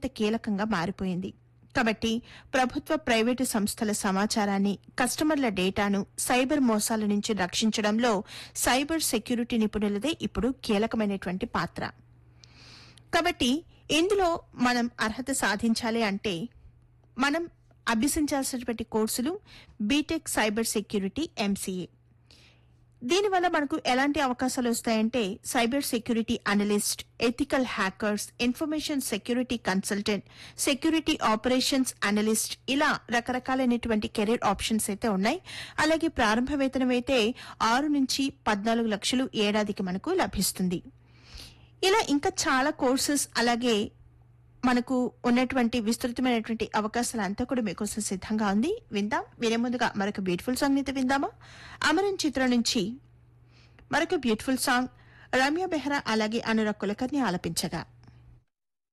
అత్యంత కీలకంగా మారిపోయింది కాబట్టి ప్రభుత్వ ప్రైవేటు సంస్థల సమాచారాన్ని కస్టమర్ల డేటాను సైబర్ మోసాల నుంచి రక్షించడంలో సైబర్ సెక్యూరిటీ నిపుణులదే ఇప్పుడు కీలకమైనటువంటి పాత్ర కాబట్టి ఇందులో మనం అర్హత సాధించాలి అంటే మనం అభ్యసించాల్సినటువంటి కోర్సులు బీటెక్ సైబర్ సెక్యూరిటీ ఎంసీఏ దీనివల్ల మనకు ఎలాంటి అవకాశాలు వస్తాయంటే cyber security analyst ethical hackers information security consultant security operations analyst ఇలా రకరకాలైనటువంటి కెరీర్ ఆప్షన్స్ అయితే ఉన్నాయి అలాగే ప్రారంభ వేతనం అయితే ఆరు నుంచి పద్నాలుగు లక్షలు ఏడాదికి మనకు లభిస్తుంది ఇలా ఇంకా చాలా కోర్సెస్ అలాగే మనకు ఉన్నటువంటి విస్తృతమైనటువంటి అవకాశాలు అంతా కూడా మీకోసం సిద్ధంగా ఉంది విందాం వినే ముందుగా మరొక బ్యూటిఫుల్ సాంగ్ అయితే విందామా అమరన్ చిత్రం నుంచి మరొక బ్యూటిఫుల్ సాంగ్ రమ్య బెహ్రా అలాగే అనురాగ్ కులకర్ని ఆలపించగా